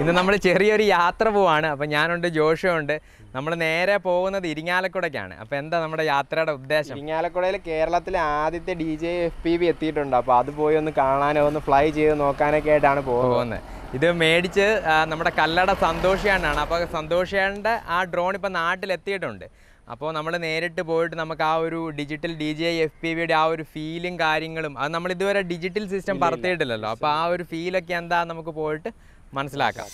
ഇന്ന് നമ്മൾ ചെറിയൊരു യാത്ര പോവാണ് അപ്പം ഞാനുണ്ട് ജോഷുണ്ട് നമ്മൾ നേരെ പോകുന്നത് ഇരിങ്ങാലക്കുടയ്ക്കാണ് അപ്പോൾ എന്താ നമ്മുടെ യാത്രയുടെ ഉദ്ദേശം ഇരിങ്ങാലക്കുടയിൽ കേരളത്തിലെ ആദ്യത്തെ D J F P B എത്തിയിട്ടുണ്ട് അപ്പോൾ അത് പോയി ഒന്ന് കാണാനോ ഒന്ന് ഫ്ലൈ ചെയ്ത് നോക്കാനൊക്കെ ആയിട്ടാണ് പോകുന്നത് പോകുന്നത് ഇത് മേടിച്ച് ആ, നമ്മുടെ കല്ലട സന്തോഷിയാണ്ടാണ് അപ്പോൾ സന്തോഷിയാണ്ട് ആ ഡ്രോൺ ഇപ്പോൾ നാട്ടിലെത്തിയിട്ടുണ്ട് അപ്പോൾ നമ്മൾ നേരിട്ട് പോയിട്ട് നമുക്ക് ആ ഒരു digital D J F P വിയുടെ ആ ഒരു ഫീലും കാര്യങ്ങളും അത് നമ്മൾ ഇതുവരെ ഡിജിറ്റൽ സിസ്റ്റം പറത്തിയിട്ടില്ലല്ലോ അപ്പോൾ ആ ഒരു ഫീലൊക്കെ എന്താ നമുക്ക് പോയിട്ട് മനസ്സിലാക്കാം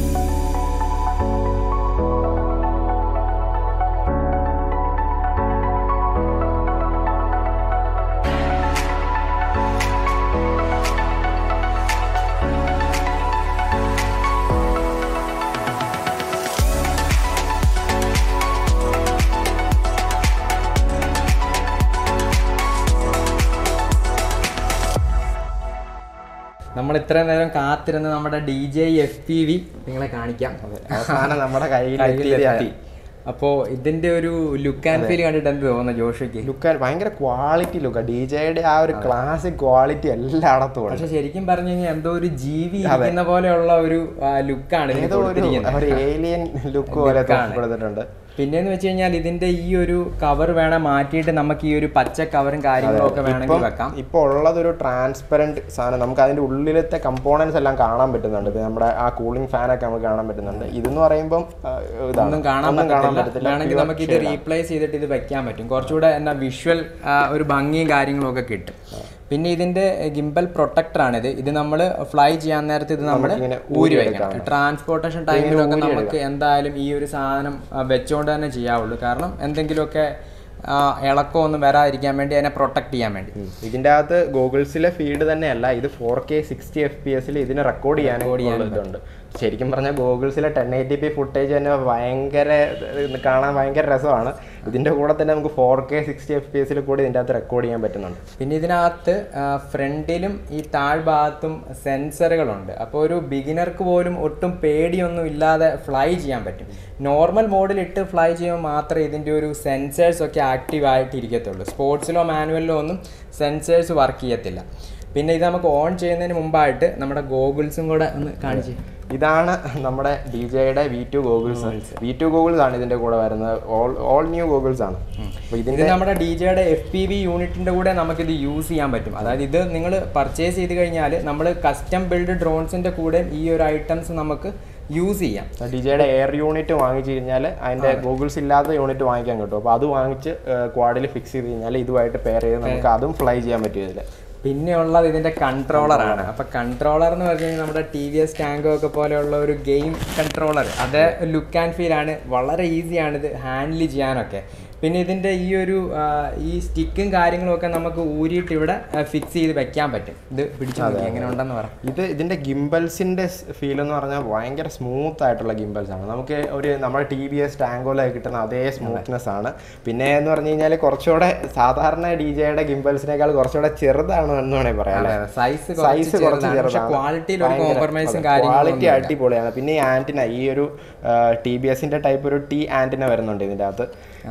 നമ്മൾ ഇത്രയും നേരം കാത്തിരുന്ന് നമ്മുടെ D J F P V നിങ്ങളെ കാണിക്കാം അവസാനം നമ്മുടെ കയ്യിൽ കയ്യിലെത്തി. അപ്പോൾ ഇതിന്റെ ഒരു ലുക്ക് ആൻഡ് ഫീൽ കണ്ടിട്ട് എന്ത് തോന്നുന്നു ജോഷയ്ക്ക് ലുക്ക് ഭയങ്കര ക്വാളിറ്റി ലുക്ക് ഡി ജെയുടെ ആ ഒരു ക്ലാസിക് ക്വാളിറ്റി എല്ലായിടത്തും ഉണ്ട് പക്ഷെ ശരിക്കും പറഞ്ഞു കഴിഞ്ഞാൽ എന്തോ ഒരു ജീവി ഇരിക്കുന്ന പോലെയുള്ള ഒരു ലുക്കാണ് ഇതിന് ഏതോ ഒരു കൊടുത്തിരിക്കുന്നത് ഒരു ഏലിയൻ ലുക്ക് പോലെ Look-ആണ്. കൊടുത്തിട്ടുണ്ട് പിന്നെന്ന് വെച്ച് കഴിഞ്ഞാൽ ഇതിന്റെ ഈ ഒരു കവർ വേണം മാറ്റിയിട്ട് നമുക്ക് ഈ ഒരു പച്ച കവറും കാര്യങ്ങളും ഒക്കെ വേണമെങ്കിൽ വെക്കാം ഇപ്പൊ ഉള്ളത് ഒരു ട്രാൻസ്പെറന്റ് സാധനം നമുക്ക് അതിന്റെ ഉള്ളിലത്തെ കമ്പോണൻസ് എല്ലാം കാണാൻ പറ്റുന്നുണ്ട് ഇത് നമ്മുടെ ആ കൂളിംഗ് ഫാനൊക്കെ നമുക്ക് കാണാൻ പറ്റുന്നുണ്ട് ഇതെന്ന് പറയുമ്പം ആ, ഇതാണ്. ഒന്നും കാണാൻ ഒന്നും പറ്റത്തില്ല വേണമെങ്കിൽ നമുക്ക് ഇത് റീപ്ലേസ് ചെയ്തിട്ട് ഇത് വെക്കാൻ പറ്റും കുറച്ചുകൂടെ എന്നാ വിഷ്വൽ ഒരു ഭംഗിയും കാര്യങ്ങളും ഒക്കെ കിട്ടും പിന്നെ ഇതിന്റെ ഗിംബൽ പ്രൊട്ടക്ടർ ആണിത് ഇത് നമ്മൾ ഫ്ലൈ ചെയ്യാൻ നേരത്ത് ഇത് നമ്മൾ നമുക്കിങ്ങനെ ഊരി വെക്കണം ട്രാൻസ്പോർട്ടേഷൻ ടൈമിലൊക്കെ നമുക്ക് എന്തായാലും ഈ ഒരു സാധനം ആ, വെച്ചുകൊണ്ട് തന്നെ ചെയ്യാവുള്ളൂ കാരണം എന്തെങ്കിലുമൊക്കെ ആ, ഇളക്കോ ഒന്നും വരാതിരിക്കാൻ വേണ്ടി അതിനെ പ്രൊട്ടക്ട് ചെയ്യാൻ വേണ്ടി ഇതിന്റെ അകത്ത് ഗൂഗിൾസിലെ ഫീഡ് തന്നെയല്ല ഇത് four K sixty F P എസിൽ ഇതിനെ റെക്കോർഡ് ചെയ്യാൻ ഇതുണ്ട് ശരിക്കും പറഞ്ഞാൽ ഗൂഗിൾസിലെ ടെൻ എയ്റ്റി പി ഫുട്ടേജ് തന്നെ ഭയങ്കര ഇത് കാണാൻ ഭയങ്കര രസമാണ് ഇതിന്റെ കൂടെ തന്നെ നമുക്ക് four K sixty F P എസിൽ കൂടി ഇതിന്റെ അകത്ത് റെക്കോർഡ് ചെയ്യാൻ പറ്റുന്നുണ്ട് പിന്നെ ഇതിനകത്ത് ഫ്രണ്ടിലും ഈ താഴ്ഭാഗത്തും സെൻസറുകളുണ്ട് അപ്പോൾ ഒരു ബിഗിനർക്ക് പോലും ഒട്ടും പേടിയൊന്നും ഇല്ലാതെ ഫ്ലൈ ചെയ്യാൻ പറ്റും നോർമൽ മോഡിലിട്ട് ഫ്ലൈ ചെയ്യുമ്പോൾ മാത്രമേ ഇതിൻ്റെ ഒരു സെൻസേഴ്സ് ഒക്കെ ആക്റ്റീവ് ആയിട്ട് ഇരിക്കത്തുള്ളൂ സ്പോർട്സിലോ മാനുവലിലോ ഒന്നും സെൻസേഴ്സ് വർക്ക് ചെയ്യത്തില്ല പിന്നെ ഇത് നമുക്ക് ഓൺ ചെയ്യുന്നതിന് മുമ്പായിട്ട് നമ്മുടെ ഗോഗിൾസും കൂടെ ഒന്ന് കാണിച്ച് ഇതാണ് നമ്മുടെ ഡി ജെയുടെ V two goggles V two goggles ആണ് ഇതിന്റെ കൂടെ വരുന്നത് ഓൾ ഓൾ ന്യൂ ഗോഗിൾസ് ആണ് അപ്പൊ ഇത് ഇതിന്റെ നമ്മുടെ ഡി ജെയുടെ എഫ് പി വി യൂണിറ്റിന്റെ കൂടെ നമുക്കിത് യൂസ് ചെയ്യാൻ പറ്റും അതായത് ഇത് നിങ്ങൾ പർച്ചേസ് ചെയ്ത് കഴിഞ്ഞാൽ നമ്മൾ കസ്റ്റം ബിൽഡ് ഡ്രോൺസിന്റെ കൂടെ ഈ ഒരു ഐറ്റംസ് നമുക്ക് യൂസ് ചെയ്യാം ഡി ജെയുടെ എയർ യൂണിറ്റ് വാങ്ങിച്ചു കഴിഞ്ഞാൽ അതിന്റെ ഗൂഗിൾസ് ഇല്ലാത്ത യൂണിറ്റ് വാങ്ങിക്കാൻ കിട്ടും അപ്പോൾ അത് വാങ്ങിച്ച് ക്വാഡിൽ ഫിക്സ് ചെയ്ത് കഴിഞ്ഞാൽ ഇതുമായിട്ട് പെയർ ചെയ്ത് നമുക്ക് അതും ഫ്ലൈ ചെയ്യാൻ പറ്റും ഇതിൽ പിന്നെ ഉള്ളത് ഇതിന്റെ കൺട്രോളർ ആണ് അപ്പൊ കൺട്രോളർ എന്ന് പറഞ്ഞു കഴിഞ്ഞാൽ നമ്മുടെ ടി വി എസ് ടാങ്കോ ഒക്കെ പോലെയുള്ള ഒരു ഗെയിം കൺട്രോളർ അത് ലുക്ക് ആൻഡ് ഫീൽ ആണ് വളരെ ഈസിയാണ് ഇത് ഹാൻഡിൽ ചെയ്യാനൊക്കെ പിന്നെ ഇതിന്റെ ഈ ഒരു ആ, ഈ സ്റ്റിക്കും കാര്യങ്ങളും ഒക്കെ നമുക്ക് ഊരിയിട്ട് ഇവിടെ ഫിക്സ് ചെയ്ത് വെക്കാൻ പറ്റും ഇത് പിടിച്ചു നോക്കി എങ്ങനെ ഉണ്ടെന്ന് പറ ഇത് ഇതിന്റെ ഗിംബൽസിന്റെ ഫീൽ എന്ന് പറഞ്ഞാൽ ഭയങ്കര സ്മൂത്ത് ആയിട്ടുള്ള ഗിംബൽസ് ആണ് നമുക്ക് ഒരു നമ്മുടെ ടി വി എസ് ടാങ്കോലൊക്കെ കിട്ടുന്ന അതേ സ്മൂത്ത്നെസ് ആണ് പിന്നെ എന്ന് പറഞ്ഞു കഴിഞ്ഞാൽ കുറച്ചുകൂടെ സാധാരണ ഡി ജെയുടെ ഗിംബൽസിനേക്കാൾ കുറച്ചുകൂടെ ചെറുതാണ് എന്ന് വേണമെങ്കിൽ പറയാം അല്ലേ സൈസ് സൈസ് കുറച്ച് പക്ഷെ ക്വാളിറ്റിയിൽ ഒരു കോംപ്രമൈസും കാര്യങ്ങളും ക്വാളിറ്റി അടിപൊളിയാണ് പിന്നെ ഈ ആന്റിന ഈ ഒരു ടി ബി എസിന്റെ ടൈപ്പ് ഒരു ടി ആന്റിന വരുന്നുണ്ട് ഇതിന്റെ അകത്ത്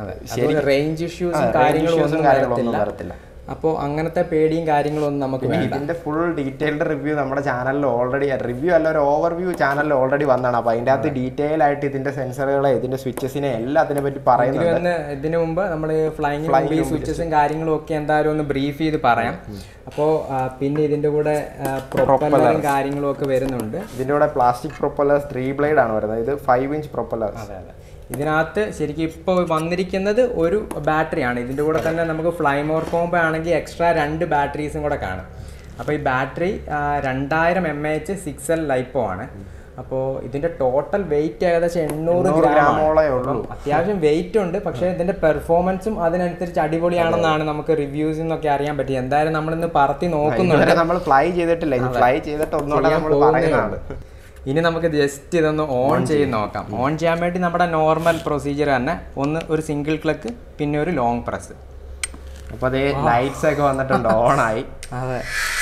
റേഞ്ച് ഇഷ്യൂസും range കാര്യങ്ങളും issues ഉം ഒന്നും കാര്യങ്ങളൊന്നും വരത്തില്ല വരത്തില്ല. അപ്പോൾ അങ്ങനത്തെ പേടിയും കാര്യങ്ങളും ഒന്നും നമുക്ക് വേണ്ട ഇതിന്റെ ഫുൾ ഡീറ്റെയിൽഡ് റിവ്യൂ നമ്മുടെ ചാനലിൽ ഓൾറെഡി റിവ്യൂ അല്ല ഒരു ഓവർവ്യൂ ചാനലിൽ ഓൾറെഡി വന്നതാണ് അപ്പോൾ അതിന്റെ അകത്ത് ഡീറ്റെയിൽ ആയിട്ട് ഇതിന്റെ സെൻസറുകളെ ഇതിന്റെ സ്വിച്ചസിനെ എല്ലാം അതിനെ പറ്റി ഇതിന് പറയുന്നുണ്ട് വന്ന് ഇതിനു മുമ്പ് നമ്മൾ ഫ്ലൈങ് സ്വിച്ചസും കാര്യങ്ങളും ഒക്കെ എന്തായാലും ഒന്ന് ബ്രീഫ് ചെയ്ത് പറയാം അപ്പോൾ പിന്നെ ഇതിന്റെ കൂടെ പ്രൊപ്പല്ലറും കാര്യങ്ങളും ഒക്കെ വരുന്നുണ്ട് ഇതിന്റെ കൂടെ പ്ലാസ്റ്റിക് പ്രൊപ്പലേഴ്സ് ത്രീ ബ്ലേഡ് ആണ് വരുന്നത് ഇത് ഫൈവ് ഇഞ്ച് പ്രൊപ്പലേഴ്സ് ഇതിനകത്ത് ശരിക്കും ഇപ്പോൾ വന്നിരിക്കുന്നത് ഒരു ബാറ്ററിയാണ് ഇതിന്റെ കൂടെ തന്നെ നമുക്ക് ഫ്ലൈമോർ കോംബോ ആണെങ്കിൽ എക്സ്ട്രാ രണ്ട് ബാറ്ററീസും കൂടെ കാണും അപ്പോൾ ഈ ബാറ്ററി രണ്ടായിരം M H six L lipo ആണ് അപ്പോൾ ഇതിന്റെ ടോട്ടൽ വെയിറ്റ് ഏകദേശം എണ്ണൂറ് ഗ്രാം ഗ്രാമോളേ ഉള്ളൂ അത്യാവശ്യം വെയിറ്റ് ഉണ്ട് പക്ഷേ ഇതിന്റെ പെർഫോമൻസും അതിനനുസരിച്ച് അടിപൊളിയാണെന്നാണ് നമുക്ക് റിവ്യൂസിൽ നിന്നൊക്കെ അറിയാൻ പറ്റി എന്തായാലും നമ്മളിന്ന് പറത്തി നോക്കുന്നുണ്ട് ഇതുവരെ നമ്മൾ ഫ്ലൈ ചെയ്തിട്ടില്ല ഇത് ഫ്ലൈ ചെയ്തിട്ട് ഒന്നുകൂടെ നമ്മൾ പറയുന്നതാണ് ഇനി നമുക്ക് ജസ്റ്റ് ഇതൊന്ന് ഓൺ ചെയ്ത് നോക്കാം ഓൺ ചെയ്യാൻ വേണ്ടി നമ്മുടെ നോർമൽ പ്രൊസീജിയർ തന്നെ ഒന്ന് ഒരു സിംഗിൾ ക്ലിക്ക് പിന്നെ ഒരു ലോങ് പ്രസ് അപ്പോൾ അതേ ലൈറ്റ്സ് ഒക്കെ വന്നിട്ടുണ്ട് ഓണായി അതെ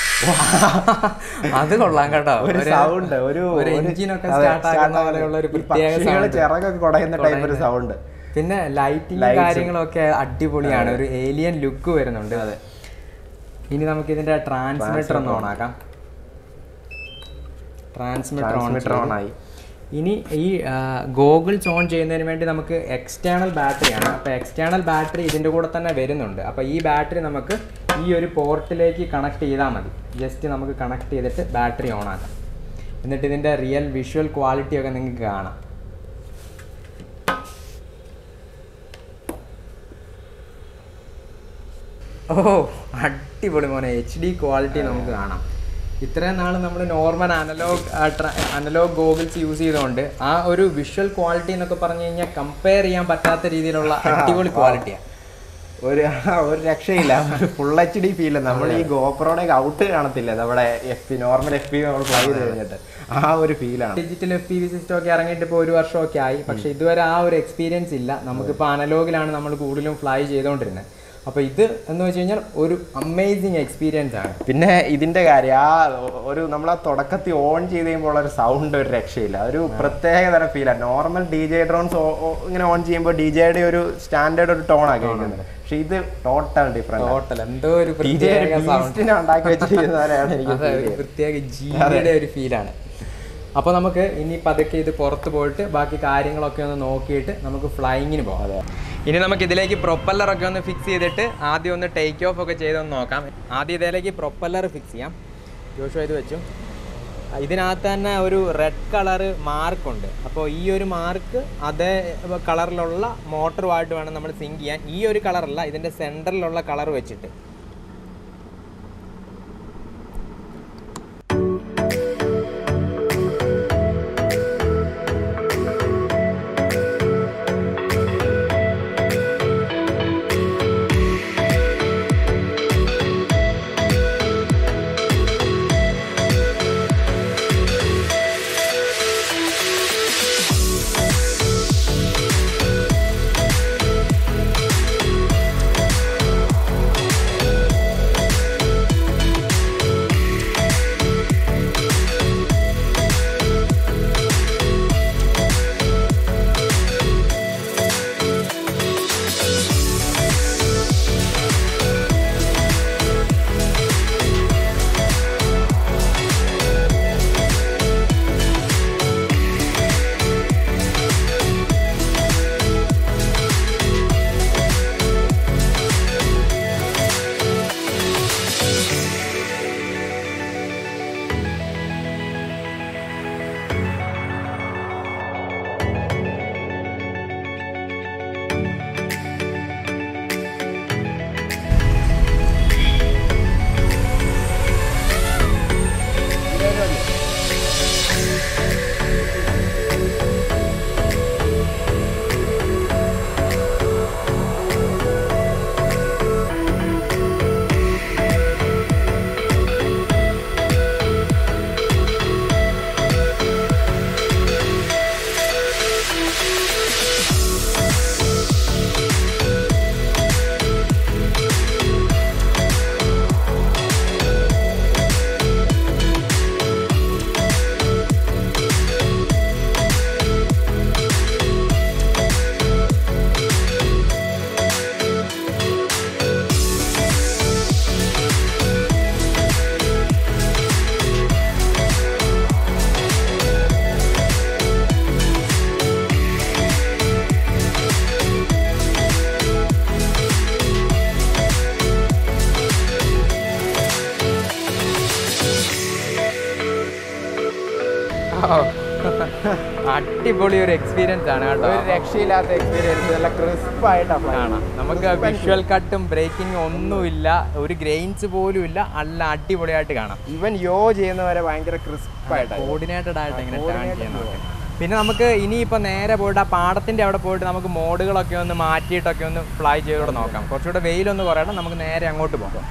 അത് കൊള്ളാം കേട്ടോ ഒരു സൗണ്ട് ഒരു ഒരു എഞ്ചിനൊക്കെ സ്റ്റാർട്ട് ആക്കുന്ന പോലെയുള്ള ഒരു പ്രത്യേക പക്ഷികൾ ചിറകൊക്കെ കുടയുന്ന ടൈപ്പ് ഒരു സൗണ്ട് പിന്നെ ലൈറ്റിംഗ് കാര്യങ്ങളൊക്കെ അടിപൊളിയാണ് ഒരു ഏലിയൻ ലുക്ക് വരുന്നുണ്ട് അതെ ഇനി നമുക്ക് ഇതിന്റെ ട്രാൻസ്മിറ്റർ ഒന്ന് ഓണാക്കാം ട്രാൻസ്മിറ്റർ ഓൺ ട്രാൻസ്മിറ്റർ ഓൺ ആയി ഇനി ഈ ഗോഗിൾസ് ഓൺ ചെയ്യുന്നതിന് വേണ്ടി നമുക്ക് എക്സ്റ്റേണൽ ബാറ്ററിയാണ് അപ്പോൾ എക്സ്റ്റേണൽ ബാറ്ററി ഇതിൻ്റെ കൂടെ തന്നെ വരുന്നുണ്ട് അപ്പോൾ ഈ ബാറ്ററി നമുക്ക് ഈ ഒരു പോർട്ടിലേക്ക് കണക്ട് ചെയ്താൽ മതി ജസ്റ്റ് നമുക്ക് കണക്ട് ചെയ്തിട്ട് ബാറ്ററി ഓൺ ആക്കാം എന്നിട്ട് ഇതിൻ്റെ റിയൽ വിഷ്വൽ ക്വാളിറ്റി ഒക്കെ നിങ്ങൾക്ക് കാണാം ഓ അടിപൊളി മോനെ എച്ച് ഡി ക്വാളിറ്റി നമുക്ക് കാണാം ഇത്രയും നാൾ നമ്മൾ normal analog analog goggles use ചെയ്തുകൊണ്ട് ആ ഒരു വിഷ്വൽ ക്വാളിറ്റി എന്നൊക്കെ പറഞ്ഞു കഴിഞ്ഞാൽ കമ്പയർ ചെയ്യാൻ പറ്റാത്ത രീതിയിലുള്ള അടിപൊളി ക്വാളിറ്റിയാണ് ഒരു ഒരു രക്ഷയില്ല ഫുൾ എച്ച് ഡി ഫീൽ നമ്മൾ ഈ ഗോപ്രോടെ ഔട്ട് കാണത്തില്ല നമ്മുടെ F P normal F P നമ്മൾ ഫ്ലൈ ചെയ്ത് കഴിഞ്ഞിട്ട് ആ ഒരു ഫീലാണ് digital F P V system ഒക്കെ ഇറങ്ങിയിട്ട് ഇപ്പോൾ ഒരു വർഷമൊക്കെ ആയി പക്ഷേ ഇതുവരെ ആ ഒരു എക്സ്പീരിയൻസ് ഇല്ല നമുക്കിപ്പോൾ അനലോഗിലാണ് നമ്മൾ കൂടുതലും ഫ്ലൈ ചെയ്തുകൊണ്ടിരുന്നത് അപ്പോൾ ഇത് എന്ന് വെച്ച് കഴിഞ്ഞാൽ ഒരു അമേസിങ് എക്സ്പീരിയൻസ് ആണ് പിന്നെ ഇതിന്റെ കാര്യം ആ ഒരു നമ്മൾ ആ തുടക്കത്തിൽ ഓൺ ചെയ്ത് കഴിയുമ്പോൾ ഉള്ള ഒരു സൗണ്ട് ഒരു രക്ഷയില്ല ഒരു പ്രത്യേക തരം ഫീലാണ് നോർമൽ ഡി ജെ ഡ്രോൺസ് ഇങ്ങനെ ഓൺ ചെയ്യുമ്പോൾ ഡി ജെയുടെ ഒരു സ്റ്റാൻഡേർഡ് ഒരു ടോണാണ് കേൾക്കുന്നത് പക്ഷെ ഇത് ടോട്ടൽ ഡിഫറെന്റ് ടോട്ടൽ എന്തോ ഒരു ഡി ജെ പ്രത്യേക സൗണ്ട് ബീസ്റ്റിനെ ഉണ്ടാക്കി വെച്ചിരിക്കുന്നവരെയാണ് എനിക്ക് അതെ ഒരു പ്രത്യേക ജീവിയുടെ ഒരു ഫീലാണ് അപ്പോൾ നമുക്ക് ഇനി പതുക്കെ ഇത് പുറത്ത് പോയിട്ട് ബാക്കി കാര്യങ്ങളൊക്കെ ഒന്ന് നോക്കിയിട്ട് നമുക്ക് ഫ്ലൈങ്ങിന് പോകാം ഇനി നമുക്ക് ഇതിലേക്ക് പ്രൊപ്പല്ലർ ഒക്കെ ഒന്ന് ഫിക്സ് ചെയ്തിട്ട് ആദ്യം ഒന്ന് ടേക്ക് ഓഫ് ഒക്കെ ചെയ്തൊന്ന് നോക്കാം ആദ്യം ഇതിലേക്ക് പ്രൊപ്പല്ലർ ഫിക്സ് ചെയ്യാം ജോഷോ ഇത് വെച്ചു ആ, ഇതിനകത്ത് തന്നെ ഒരു റെഡ് കളറ് മാർക്കുണ്ട് അപ്പോൾ ഈ ഒരു മാർക്ക് അതേ കളറിലുള്ള മോട്ടറുമായിട്ട് വേണം നമ്മൾ സിങ്ക് ചെയ്യാൻ ഈ ഒരു കളറല്ല ഇതിൻ്റെ സെൻറ്ററിലുള്ള കളർ വെച്ചിട്ട് അടിപൊളി ഒരു എക്സ്പീരിയൻസ് ആണ് കേട്ടോ ഒരു രക്ഷയില്ലാത്ത എക്സ്പീരിയൻസ് നല്ല ക്രിസ്പ് ആയിട്ടാണ് കാണാം നമുക്ക് വിഷ്വൽ കട്ടും ബ്രേക്കിംഗ് ഒന്നുമില്ല ഒരു ഗ്രെയിൻസ് പോലും ഇല്ല നല്ല അടിപൊളിയായിട്ട് കാണാം ഇവൻ യോ ചെയ്യുന്നവരെ ഭയങ്കര ക്രിസ്പ് ആയിട്ടാണ് കോർഡിനേറ്റഡ് ആയിട്ട് ഇങ്ങനെ ടേൺ ചെയ്യുന്നതൊക്കെ പിന്നെ നമുക്ക് ഇനിയിപ്പോൾ നേരെ പോയിട്ട് ആ പാടത്തിൻ്റെ അവിടെ പോയിട്ട് നമുക്ക് മോഡുകളൊക്കെ ഒന്ന് മാറ്റിയിട്ടൊക്കെ ഒന്ന് ഫ്ലൈ ചെയ്തോടെ നോക്കാം കുറച്ചുകൂടെ വെയിലൊന്ന് കുറയണം നമുക്ക് നേരെ അങ്ങോട്ട് പോകാം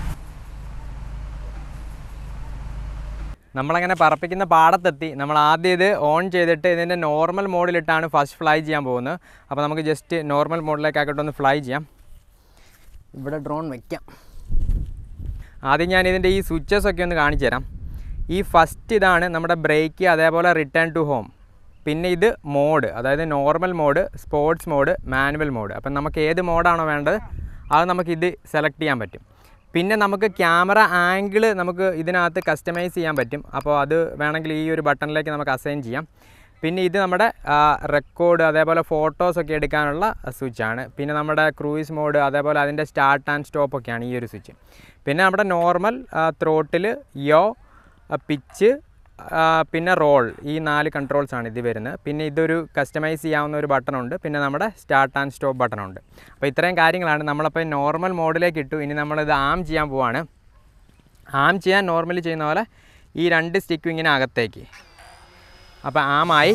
നമ്മളങ്ങനെ പറപ്പിക്കുന്ന പാടത്തെത്തി നമ്മൾ ആദ്യം ഇത് ഓൺ ചെയ്തിട്ട് ഇതിൻ്റെ നോർമൽ മോഡിലിട്ടാണ് ഫസ്റ്റ് ഫ്ലൈ ചെയ്യാൻ പോകുന്നത് അപ്പോൾ നമുക്ക് ജസ്റ്റ് നോർമൽ മോഡിലേക്ക് ആക്കിയിട്ട് ഒന്ന് ഫ്ലൈ ചെയ്യാം ഇവിടെ ഡ്രോൺ വയ്ക്കാം ആദ്യം ഞാൻ ഇതിൻ്റെ ഈ സ്വിച്ചസ് ഒക്കെ ഒന്ന് കാണിച്ചു തരാം ഈ ഫസ്റ്റ് ഇതാണ് നമ്മുടെ ബ്രേക്ക് അതേപോലെ റിട്ടേൺ ടു ഹോം പിന്നെ ഇത് മോഡ് അതായത് normal mode sports mode manual mode അപ്പം നമുക്ക് ഏത് മോഡാണോ വേണ്ടത് അത് നമുക്ക് ഇത് സെലക്ട് ചെയ്യാൻ പറ്റും പിന്നെ നമുക്ക് ക്യാമറ ആംഗിൾ നമുക്ക് ഇതിനകത്ത് കസ്റ്റമൈസ് ചെയ്യാൻ പറ്റും അപ്പോൾ അത് വേണമെങ്കിൽ ഈ ഒരു ബട്ടണിലേക്ക് നമുക്ക് അസൈൻ ചെയ്യാം പിന്നെ ഇത് നമ്മുടെ റെക്കോർഡ് അതേപോലെ ഫോട്ടോസൊക്കെ എടുക്കാനുള്ള സ്വിച്ചാണ് പിന്നെ നമ്മുടെ ക്രൂയിസ് മോഡ് അതേപോലെ അതിൻ്റെ സ്റ്റാർട്ട് ആൻഡ് സ്റ്റോപ്പ് ഒക്കെയാണ് ഈ ഒരു സ്വിച്ച് പിന്നെ നമ്മുടെ നോർമൽ ത്രോട്ടിൽ യോ പിച്ച് പിന്നെ റോൾ ഈ നാല് കൺട്രോൾസ് ആണ് ഇത് വരുന്നത് പിന്നെ ഇതൊരു കസ്റ്റമൈസ് ചെയ്യാവുന്ന ഒരു ബട്ടൺ ഉണ്ട് പിന്നെ നമ്മുടെ സ്റ്റാർട്ട് ആൻഡ് സ്റ്റോപ്പ് ബട്ടൺ ഉണ്ട് അപ്പോൾ ഇത്രയും കാര്യങ്ങളാണ് നമ്മളപ്പോൾ നോർമൽ മോഡിലേക്ക് ഇട്ടു ഇനി നമ്മളിത് ആം ചെയ്യാൻ പോവാണ് ആം ചെയ്യാൻ നോർമലി ചെയ്യുന്ന പോലെ ഈ രണ്ട് സ്റ്റിക്കും ഇങ്ങനെ അകത്തേക്ക് അപ്പോൾ ആമായി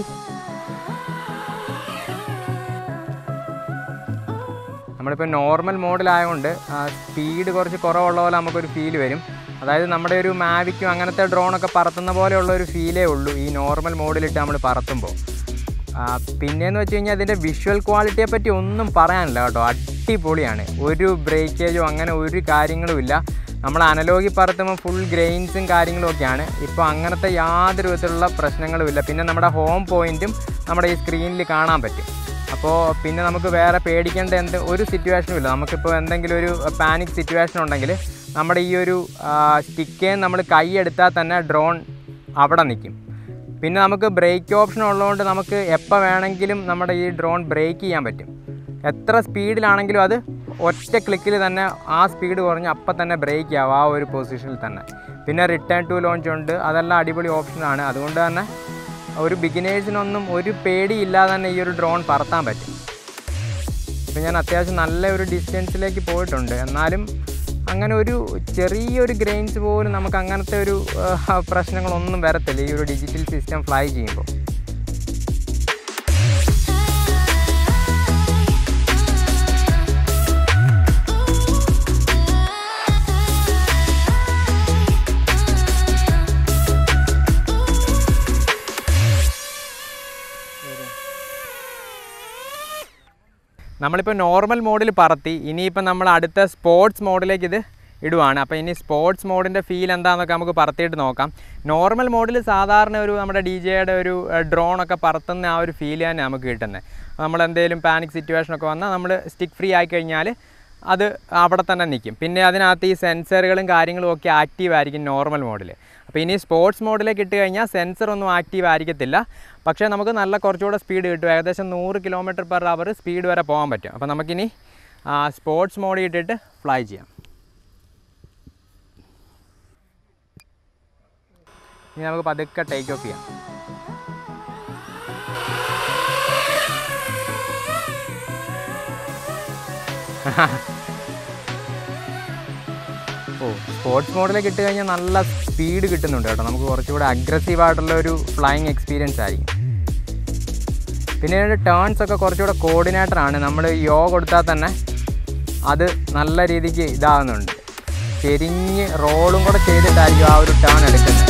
നമ്മളിപ്പോൾ നോർമൽ മോഡിലായതുകൊണ്ട് സ്പീഡ് കുറച്ച് കുറവുള്ള പോലെ നമുക്കൊരു ഫീൽ വരും അതായത് നമ്മുടെ ഒരു മാവിക്കും അങ്ങനത്തെ ഡ്രോണൊക്കെ പറത്തുന്ന പോലെയുള്ള ഒരു ഫീലേ ഉള്ളൂ ഈ നോർമൽ മോഡിലിട്ട് നമ്മൾ പറത്തുമ്പോൾ ആ, പിന്നെയെന്ന് വെച്ച് കഴിഞ്ഞാൽ അതിൻ്റെ വിഷ്വൽ ക്വാളിറ്റിയെ പറ്റി ഒന്നും പറയാനില്ല കേട്ടോ അടിപൊളിയാണ് ഒരു ബ്രേക്കേജോ അങ്ങനെ ഒരു കാര്യങ്ങളും ഇല്ല നമ്മൾ അനലോഗി പറത്തുമ്പോൾ ഫുൾ ഗ്രെയിൻസും കാര്യങ്ങളും ഒക്കെയാണ് ഇപ്പോൾ അങ്ങനത്തെ യാതൊരു വിധത്തിലുള്ള പ്രശ്നങ്ങളുമില്ല പിന്നെ നമ്മുടെ ഹോം പോയിൻറ്റും നമ്മുടെ ഈ സ്ക്രീനിൽ കാണാൻ പറ്റും അപ്പോൾ പിന്നെ നമുക്ക് വേറെ പേടിക്കേണ്ട എന്ത് ഒരു സിറ്റുവേഷനും ഇല്ല നമുക്കിപ്പോൾ എന്തെങ്കിലും ഒരു പാനിക് സിറ്റുവേഷൻ ഉണ്ടെങ്കിൽ നമ്മുടെ ഈ ഒരു സ്റ്റിക്കേ നമ്മൾ കൈ എടുത്താൽ തന്നെ ഡ്രോൺ അവിടെ നിൽക്കും പിന്നെ നമുക്ക് ബ്രേക്ക് ഓപ്ഷൻ ഉള്ളതുകൊണ്ട് നമുക്ക് എപ്പോൾ വേണമെങ്കിലും നമ്മുടെ ഈ ഡ്രോൺ ബ്രേക്ക് ചെയ്യാൻ പറ്റും എത്ര സ്പീഡിലാണെങ്കിലും അത് ഒറ്റ ക്ലിക്കിൽ തന്നെ ആ സ്പീഡ് കുറഞ്ഞ് അപ്പം തന്നെ ബ്രേക്ക് ആവും ആ ഒരു പൊസിഷനിൽ തന്നെ പിന്നെ റിട്ടേൺ ടു ലോഞ്ച് ഉണ്ട് അതെല്ലാം അടിപൊളി ഓപ്ഷനാണ് അതുകൊണ്ട് തന്നെ ഒരു ബിഗിനേഴ്സിനൊന്നും ഒരു പേടിയില്ലാതെ തന്നെ ഈ ഒരു ഡ്രോൺ പറത്താൻ പറ്റും ഇപ്പം ഞാൻ അത്യാവശ്യം നല്ല ഒരു ഡിസ്റ്റൻസിലേക്ക് പോയിട്ടുണ്ട് എന്നാലും അങ്ങനെ ഒരു ചെറിയൊരു ഗ്രെയിൻസ് പോലും നമുക്ക് അങ്ങനത്തെ ഒരു ആ, പ്രശ്നങ്ങളൊന്നും വരത്തില്ല ഈ ഒരു ഡിജിറ്റൽ സിസ്റ്റം ഫ്ലൈ ചെയ്യുമ്പോൾ നമ്മളിപ്പോൾ നോർമൽ മോഡിൽ പറത്തി ഇനിയിപ്പോൾ നമ്മൾ അടുത്ത സ്പോർട്സ് മോഡിലേക്ക് ഇത് ഇടുവാണ് അപ്പോൾ ഇനി സ്പോർട്സ് മോഡിൻ്റെ ഫീൽ എന്താണെന്നൊക്കെ നമുക്ക് പറത്തിയിട്ട് നോക്കാം നോർമൽ മോഡിൽ സാധാരണ ഒരു നമ്മുടെ ഡി ജെയുടെ ഒരു ഡ്രോണൊക്കെ പറത്തുന്ന ആ ഒരു ഫീൽ തന്നെ നമുക്ക് കിട്ടുന്നത് നമ്മൾ എന്തെങ്കിലും പാനിക് സിറ്റുവേഷനൊക്കെ വന്നാൽ നമ്മൾ സ്റ്റിക്ക് ഫ്രീ ആയി കഴിഞ്ഞാൽ അത് അവിടെ തന്നെ നിൽക്കും പിന്നെ അതിനകത്ത് ഈ സെൻസറുകളും കാര്യങ്ങളും ഒക്കെ ആക്റ്റീവ് ആയിരിക്കും നോർമൽ മോഡിൽ അപ്പോൾ ഇനി സ്പോർട്സ് മോഡിലേക്ക് ഇട്ട് കഴിഞ്ഞാൽ സെൻസർ ഒന്നും ആക്റ്റീവ് ആയിരിക്കത്തില്ല പക്ഷേ നമുക്ക് നല്ല കുറച്ചുകൂടെ സ്പീഡ് കിട്ടും ഏകദേശം നൂറ് കിലോമീറ്റർ പെർ അവർ സ്പീഡ് വരെ പോകാൻ പറ്റും അപ്പോൾ നമുക്കിനി സ്പോർട്സ് മോഡിൽ ഇട്ടിട്ട് ഫ്ലൈ ചെയ്യാം ഇനി നമുക്ക് പതുക്കെ ടേക്ക് ഓഫ് ചെയ്യാം ഓ സ്പോർട്സ് മോഡിലേക്ക് ഇട്ട് കഴിഞ്ഞാൽ നല്ല സ്പീഡ് കിട്ടുന്നുണ്ട് കേട്ടോ നമുക്ക് കുറച്ചുകൂടെ അഗ്രസീവ് ആയിട്ടുള്ള ഒരു ഫ്ലൈയിങ് എക്സ്പീരിയൻസ് ആയിരിക്കും പിന്നെ ഇതിൻ്റെ ടേൺസ് ഒക്കെ കുറച്ചുകൂടെ കോർഡിനേറ്റർ ആണ് നമ്മൾ യോ കൊടുത്താൽ തന്നെ അത് നല്ല രീതിക്ക് ഇതാകുന്നുണ്ട് ചെരിഞ്ഞ് റോളും കൂടെ ചെയ്തിട്ടായിരിക്കും ആ ഒരു ടേൺ എടുക്കുന്നത്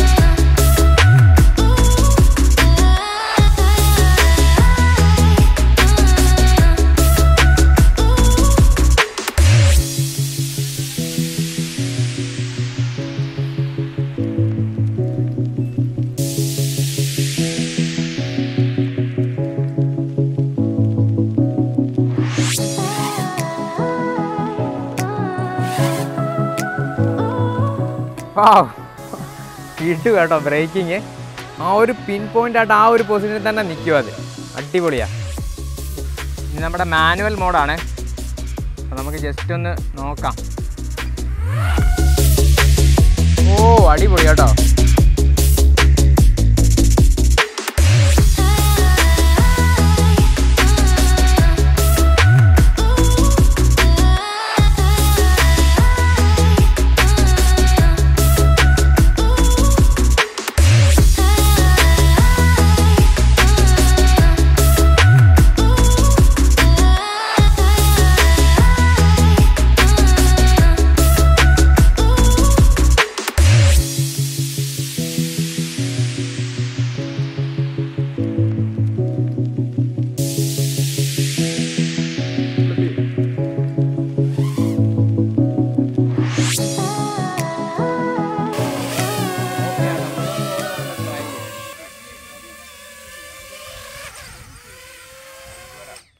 ആ ഇട്ടു കേട്ടോ ബ്രേക്കിങ് ആ ഒരു പിൻ പോയിന്റ് ആയിട്ട് ആ ഒരു പൊസിഷനിൽ തന്നെ നിൽക്കും അത് അടിപൊളിയാ ഇനി നമ്മുടെ മാനുവൽ മോഡാണ് അപ്പോൾ നമുക്ക് ജസ്റ്റ് ഒന്ന് നോക്കാം ഓ അടിപൊളി കേട്ടോ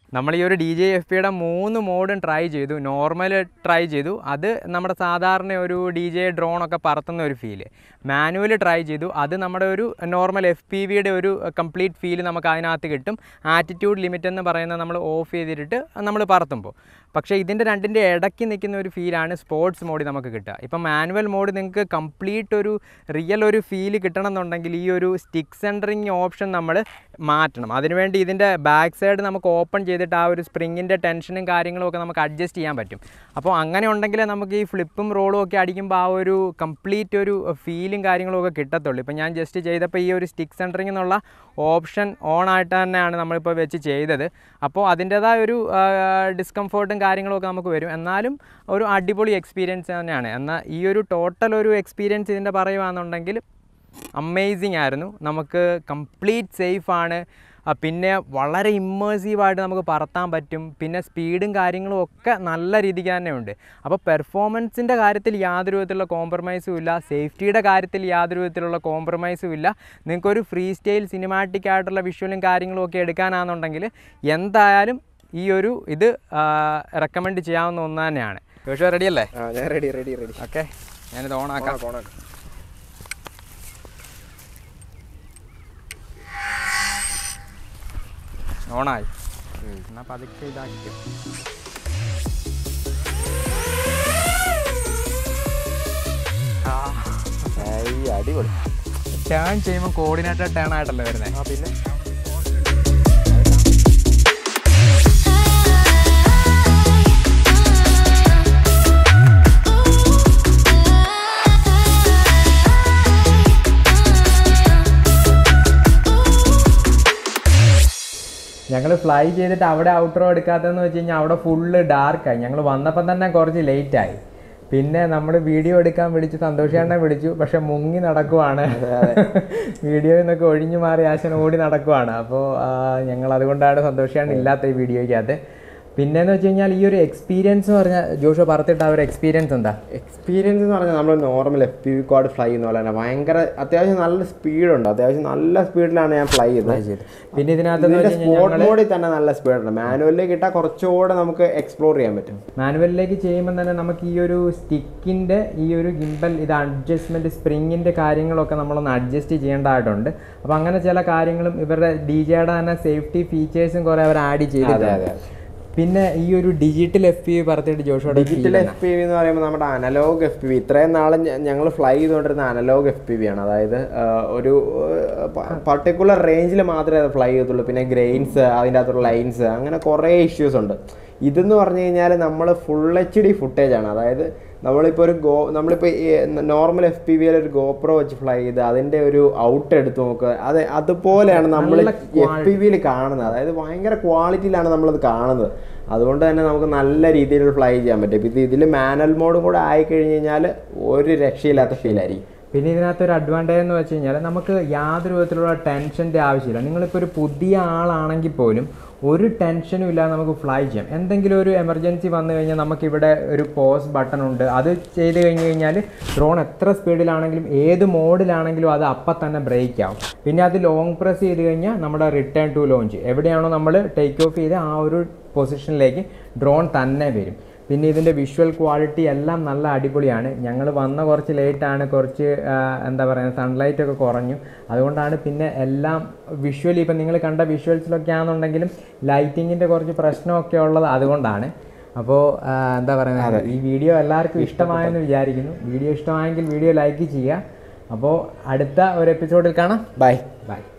നമ്മൾ ഈ ഒരു ഡി ജെ എഫ് പിയുടെ മൂന്ന് മോഡും ട്രൈ ചെയ്തു നോർമൽ ട്രൈ ചെയ്തു അത് നമ്മുടെ സാധാരണ ഒരു ഡി ജെ ഡ്രോണൊക്കെ പറത്തുന്ന ഒരു ഫീല് മാനുവൽ ട്രൈ ചെയ്തു അത് നമ്മുടെ ഒരു നോർമൽ എഫ് പി വിയുടെ ഒരു കംപ്ലീറ്റ് ഫീൽ നമുക്ക് അതിനകത്ത് കിട്ടും ആറ്റിറ്റ്യൂഡ് ലിമിറ്റ് എന്ന് പറയുന്നത് നമ്മൾ ഓഫ് ചെയ്തിട്ട് നമ്മൾ പറത്തുമ്പോൾ പക്ഷേ ഇതിൻ്റെ രണ്ടിൻ്റെ ഇടയ്ക്ക് നിൽക്കുന്ന ഒരു ഫീലാണ് സ്പോർട്സ് മോഡിൽ നമുക്ക് കിട്ടുക ഇപ്പം മാനുവൽ മോഡ് നിങ്ങൾക്ക് കംപ്ലീറ്റ് ഒരു റിയൽ ഒരു ഫീൽ കിട്ടണം എന്നുണ്ടെങ്കിൽ ഈ ഒരു സ്റ്റിക്ക് സെൻറ്ററിങ് ഓപ്ഷൻ നമ്മൾ മാറ്റണം അതിനുവേണ്ടി ഇതിൻ്റെ ബാക്ക് സൈഡ് നമുക്ക് ഓപ്പൺ ചെയ്തിട്ട് ആ ഒരു സ്പ്രിങ്ങിൻ്റെ ടെൻഷനും കാര്യങ്ങളും ഒക്കെ നമുക്ക് അഡ്ജസ്റ്റ് ചെയ്യാൻ പറ്റും അപ്പോൾ അങ്ങനെ ഉണ്ടെങ്കിലേ നമുക്ക് ഈ ഫ്ലിപ്പും റോളും ഒക്കെ അടിക്കുമ്പോൾ ആ ഒരു കംപ്ലീറ്റ് ഒരു ഫീലും കാര്യങ്ങളും ഒക്കെ കിട്ടത്തുള്ളൂ ഇപ്പം ഞാൻ ജസ്റ്റ് ചെയ്തപ്പോൾ ഈ ഒരു സ്റ്റിക്ക് സെൻറ്ററിങ് എന്നുള്ള ഓപ്ഷൻ ഓൺ ആയിട്ട് തന്നെയാണ് നമ്മളിപ്പോൾ വെച്ച് ചെയ്തത് അപ്പോൾ അതിൻ്റേതായ ഒരു ഡിസ്കംഫോർട്ടും കാര്യങ്ങളും ഒക്കെ നമുക്ക് വരും എന്നാലും ഒരു അടിപൊളി എക്സ്പീരിയൻസ് തന്നെയാണ് എന്നാൽ ഈ ഒരു ടോട്ടൽ ഒരു എക്സ്പീരിയൻസ് ഇതിൻ്റെ പറയുകയാണെന്നുണ്ടെങ്കിൽ അമേസിങ് ആയിരുന്നു നമുക്ക് കംപ്ലീറ്റ് സേഫ് ആണ് ആ, പിന്നെ വളരെ ഇമ്മേഴ്സീവായിട്ട് നമുക്ക് പറത്താൻ പറ്റും പിന്നെ സ്പീഡും കാര്യങ്ങളും ഒക്കെ നല്ല രീതിക്ക് തന്നെ ഉണ്ട് അപ്പോൾ പെർഫോമൻസിൻ്റെ കാര്യത്തിൽ യാതൊരു വിധത്തിലുള്ള കോംപ്രമൈസും ഇല്ല സേഫ്റ്റിയുടെ കാര്യത്തിൽ യാതൊരു വിധത്തിലുള്ള കോംപ്രമൈസും ഇല്ല നിങ്ങൾക്കൊരു ഫ്രീ സ്റ്റൈൽ സിനിമാറ്റിക് ആയിട്ടുള്ള വിഷ്വലും കാര്യങ്ങളും ഒക്കെ എടുക്കാനാണെന്നുണ്ടെങ്കിൽ എന്തായാലും ഈ ഒരു ഇത് റെക്കമെൻഡ് ചെയ്യാവുന്ന ഒന്ന് തന്നെയാണ് ജോഷുവ റെഡി അല്ലേ ആ ഞാൻ റെഡി റെഡി റെഡി ഓക്കെ ഞാനിത് ഓണാക്കാം ഓണായി എന്നാ പതുക്കെ ഇതാക്കി അടിപൊളി ടേൺ ചെയ്യുമ്പോൾ കോർഡിനേറ്റഡ് ടേൺ ആയിട്ടല്ലേ വരുന്നത് ആ പിന്നെ ഞങ്ങൾ ഫ്ലൈ ചെയ്തിട്ട് അവിടെ ഔട്ട്റോ എടുക്കാത്തതെന്ന് വെച്ച് കഴിഞ്ഞാൽ അവിടെ ഫുള്ള് ഡാർക്കായി ഞങ്ങൾ വന്നപ്പം തന്നെ കുറച്ച് ലേറ്റായി പിന്നെ നമ്മൾ വീഡിയോ എടുക്കാൻ വിളിച്ചു സന്തോഷേണ്ണെ വിളിച്ചു പക്ഷെ മുങ്ങി നടക്കുവാണ് വീഡിയോയിൽ നിന്നൊക്കെ ഒഴിഞ്ഞു മാറി ആശൻ ഓടി നടക്കുവാണ് അപ്പോൾ ഞങ്ങൾ അതുകൊണ്ടാണ് സന്തോഷേണ്ണ ഇല്ലാത്ത ഈ വീഡിയോയ്ക്കകത്ത് പിന്നെന്ന് വെച്ച് കഴിഞ്ഞാൽ ഈ ഒരു എക്സ്പീരിയൻസ് എന്ന് പറഞ്ഞാൽ ജോഷോ പറത്തിട്ട് ആ ഒരു എക്സ്പീരിയൻസ് എന്താ എക്സ്പീരിയൻസ് എന്ന് പറഞ്ഞാൽ നമ്മൾ normal F P V quad fly ചെയ്യുന്ന പോലെ തന്നെ ഭയങ്കര അത്യാവശ്യം നല്ല സ്പീഡുണ്ട് അത്യാവശ്യം നല്ല സ്പീഡിലാണ് ഞാൻ ഫ്ലൈ ചെയ്തത് പിന്നെ ഇതിനകത്ത് ഇതിന്റെ സ്പോർട്ട് മോഡിൽ തന്നെ നല്ല സ്പീഡുണ്ട് മാനുവലിലേക്ക് ഇട്ടാൽ കുറച്ചുകൂടെ നമുക്ക് എക്സ്പ്ലോർ ചെയ്യാൻ പറ്റും മാനുവലിലേക്ക് ചെയ്യുമ്പോൾ തന്നെ നമുക്ക് ഈ ഒരു സ്റ്റിക്കിൻ്റെ ഈ ഒരു ഗിംബൽ ഇത് അഡ്ജസ്റ്റ്മെൻറ്റ് സ്പ്രിങ്ങിൻ്റെ കാര്യങ്ങളൊക്കെ നമ്മളൊന്ന് അഡ്ജസ്റ്റ് ചെയ്യേണ്ടതായിട്ടുണ്ട് അപ്പോൾ അങ്ങനെ ചില കാര്യങ്ങളും ഇവരുടെ ഡി ജെയുടെ തന്നെ സേഫ്റ്റി ഫീച്ചേഴ്സും കുറേ അവർ ആഡ് ചെയ്തിട്ടുണ്ട് പിന്നെ ഈ ഒരു ഡിജിറ്റൽ എഫ് പി പറഞ്ഞിട്ട് ജോഷോടെ ഡിജിറ്റൽ എഫ് പി വി എന്ന് പറയുമ്പോൾ നമ്മുടെ അനലോഗ് എഫ് പി വി ഇത്രയും നാളെ ഞങ്ങൾ ഫ്ലൈ ചെയ്തുകൊണ്ടിരുന്ന അനലോഗ് എഫ് പി വി ആണ് അതായത് ആ, ഒരു പർട്ടിക്കുലർ റേഞ്ചിൽ മാത്രമേ അത് ഫ്ലൈ ചെയ്യത്തുള്ളൂ പിന്നെ ഗ്രെയിൻസ് അതിൻ്റെ അകത്തുള്ള ലൈൻസ് അങ്ങനെ കുറേ ഇഷ്യൂസ് ഉണ്ട് ഇതെന്ന് പറഞ്ഞു കഴിഞ്ഞാൽ നമ്മൾ ഫുൾ എച്ച് ഡി ഫുട്ടേജ് ആണ് അതായത് നമ്മളിപ്പോൾ ഒരു ഗോ നമ്മളിപ്പോൾ നോർമൽ എഫ് പി വിയിൽ ഒരു ഗോപ്രോ വെച്ച് ഫ്ലൈ ചെയ്ത് അതിൻ്റെ ഒരു ഔട്ട് എടുത്ത് നോക്കുക അത് അതുപോലെയാണ് നമ്മൾ എഫ് പി വിയിൽ കാണുന്നത് അതായത് ഭയങ്കര ക്വാളിറ്റിയിലാണ് നമ്മളത് കാണുന്നത് അതുകൊണ്ട് തന്നെ നമുക്ക് നല്ല രീതിയിൽ ഫ്ലൈ ചെയ്യാൻ പറ്റും ഇത് ഇതിൽ മാനുവൽ മോഡും കൂടെ ആയി കഴിഞ്ഞ് കഴിഞ്ഞാൽ ഒരു രക്ഷയില്ലാത്ത ഫീലായിരിക്കും പിന്നെ ഇതിനകത്ത് ഒരു അഡ്വാൻറ്റേജ് എന്ന് വെച്ച് കഴിഞ്ഞാൽ നമുക്ക് യാതൊരു വിധത്തിലുള്ള ടെൻഷൻ്റെ ആവശ്യമില്ല നിങ്ങളിപ്പോൾ ഒരു പുതിയ ആളാണെങ്കിൽ പോലും ഒരു ടെൻഷനും ഇല്ലാതെ നമുക്ക് ഫ്ലൈ ചെയ്യാം എന്തെങ്കിലും ഒരു എമർജൻസി വന്നു കഴിഞ്ഞാൽ നമുക്കിവിടെ ഒരു പോസ് ബട്ടൺ ഉണ്ട് അത് ചെയ്ത് കഴിഞ്ഞ് കഴിഞ്ഞാൽ ഡ്രോൺ എത്ര സ്പീഡിലാണെങ്കിലും ഏത് മോഡിലാണെങ്കിലും അത് അപ്പം തന്നെ ബ്രേക്ക് ആവും പിന്നെ അത് ലോങ് പ്രസ് ചെയ്ത് കഴിഞ്ഞാൽ നമ്മുടെ റിട്ടേൺ ടു ലോഞ്ച് എവിടെയാണോ നമ്മൾ ടേക്ക് ഓഫ് ചെയ്ത് ആ ഒരു പൊസിഷനിലേക്ക് ഡ്രോൺ തന്നെ വരും പിന്നെ ഇതിൻ്റെ വിഷ്വൽ ക്വാളിറ്റി എല്ലാം നല്ല അടിപൊളിയാണ് ഞങ്ങൾ വന്ന കുറച്ച് ലേറ്റാണ് കുറച്ച് ആ, എന്താ പറയുക സൺലൈറ്റ് ഒക്കെ കുറഞ്ഞു അതുകൊണ്ടാണ് പിന്നെ എല്ലാം വിഷ്വലി ഇപ്പം നിങ്ങൾ കണ്ട വിഷ്വൽസിലൊക്കെ ആണെന്നുണ്ടെങ്കിലും ലൈറ്റിങ്ങിൻ്റെ കുറച്ച് പ്രശ്നമൊക്കെ ഉള്ളത് അതുകൊണ്ടാണ് അപ്പോൾ എന്താ പറയുക ഈ വീഡിയോ എല്ലാവർക്കും ഇഷ്ടമായെന്ന് വിചാരിക്കുന്നു വീഡിയോ ഇഷ്ടമായെങ്കിൽ വീഡിയോ ലൈക്ക് ചെയ്യുക അപ്പോൾ അടുത്ത ഒരു എപ്പിസോഡിൽ കാണാം ബൈ ബൈ